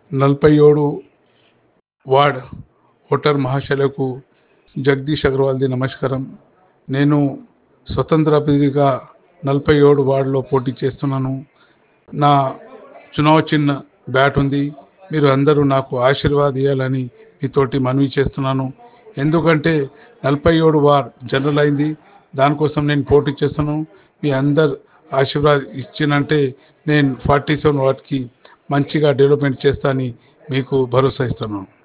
నలభై ఏడు ward voter మహాశయులకు జగదీష్ అగర్వాల్ది నమస్కారం నేను స్వతంత్ర అభ్యర్థిగా నలభై ఏడు వార్డులో పోటీ చేస్తున్నాను నా చునావ్ చిన్న బ్యాట్ ఉంది మీరు అందరూ నాకు ఆశీర్వాద ఇవ్వాలని మీతోటి మనవి చేస్తున్నాను ఎందుకంటే నలభై ఏడు వార్ జనరల్ అయింది దానికోసం నేను పోటీ చేస్తున్నాను మీ అందరు ఆశీర్వాద్ ఇచ్చినంటే నేను ఫార్టీ సెవెన్ వార్డ్కి మంచిగా డెవలప్మెంట్ చేస్తానని మీకు భరోసా ఇస్తున్నాను